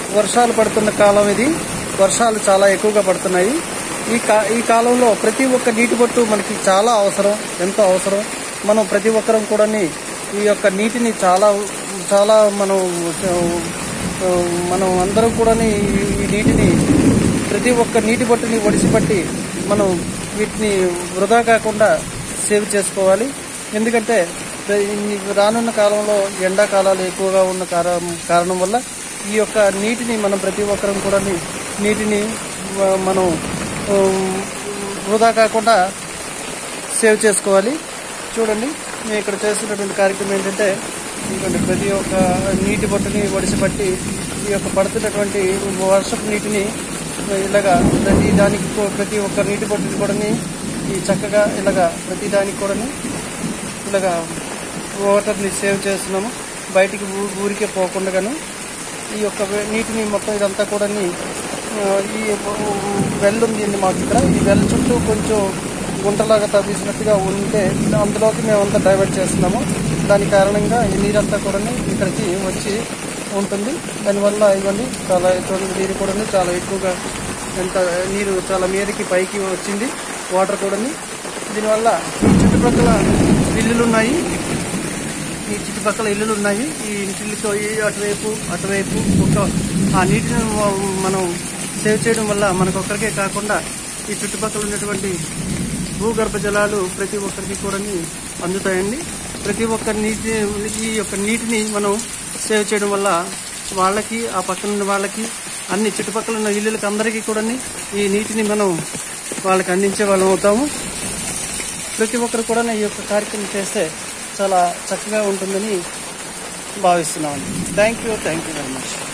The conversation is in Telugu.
వర్షాలు పడుతున్న కాలం ఇది వర్షాలు చాలా ఎక్కువగా పడుతున్నాయి ఈ కా ఈ కాలంలో ప్రతి ఒక్క నీటి బొట్టు మనకి చాలా అవసరం ఎంతో అవసరం మనం ప్రతి ఒక్కరం కూడా ఈ యొక్క నీటిని చాలా చాలా మనం ఆ, మనం అందరం కూడా ఈ నీటిని ప్రతి ఒక్క నీటి బొట్టుని ఒడిసిపట్టి మనం వీటిని వృధా కాకుండా సేవ్ చేసుకోవాలి ఎందుకంటే ఈ రానున్న కాలంలో ఎండాకాలాలు ఎక్కువగా ఉన్న కారణం కారణం వల్ల ఈ యొక్క నీటిని మనం ప్రతి ఒక్కరం కూడా నీటిని ఆ, మనం ఆ, వృధా కాకుండా సేవ్ చేసుకోవాలి చూడండి మేము ఇక్కడ చేస్తున్నటువంటి కార్యక్రమం ఏంటంటే ఇదిగోండి ప్రతి ఒక్క నీటి బొట్టుని ఒడిసిపట్టి ఈ యొక్క పడుతున్నటువంటి వర్షపు నీటిని ఇలాగా ప్రతి దానికి కూ- ప్రతి ఒక్క నీటి బొట్టుని కూడా ఈ చక్కగా ఇలాగా ప్రతి దానికి కూడా ఇలాగా వాటర్ని సేవ్ చేస్తున్నాము బయటికి ఊ- ఊరికే పోకుండాను ఈ యొక్క వే- నీటిని మొత్తం ఇదంతా కూడా ఈ వెల్ ఉంది అండి మాకు ఇక్కడ ఈ వెల్ చుట్టూ కొంచెం గుంటలాగా తవ్వేసినట్టుగా ఉంటే అందులోకి మేమంతా డైవర్ట్ చేస్తున్నాము దాని కారణంగా ఈ నీరంతా కూడా ఇక్కడికి వచ్చి ఉంటుంది దానివల్ల ఇవన్నీ చాలా చూడండి నీరు కూడా చాలా ఎక్కువగా ఎంత నీరు చాలా మీదకి పైకి వచ్చింది వాటర్ కూడా దీనివల్ల ఈ చుట్టుపక్కల ఇల్లులు ఉన్నాయి ఈ చుట్టుపక్కల ఇల్లులు ఉన్నాయి ఈ ఇంటితో ఈ అటువైపు అటువైపు ఒక ఆ నీటిని మనం సేవ్ చేయడం వల్ల మనకొక్కరికే కాకుండా ఈ చుట్టుపక్కల ఉన్నటువంటి భూగర్భ జలాలు ప్రతి ఒక్కరికి కూడా అందుతాయండి ప్రతి ఒక్క నీటి ఈ యొక్క నీటిని మనం సేవ్ చేయడం వల్ల వాళ్ళకి ఆ పక్కన ఉన్న వాళ్ళకి అన్ని చుట్టుపక్కల ఉన్న ఇల్లులకి అందరికీ కూడా ఈ నీటిని మనం వాళ్ళకి అందించే వాళ్ళం అవుతాము ప్రతి ఒక్కరు కూడా ఈ యొక్క కార్యక్రమం చేస్తే చాలా చక్కగా ఉంటుందని భావిస్తున్నామండి thank you thank you very much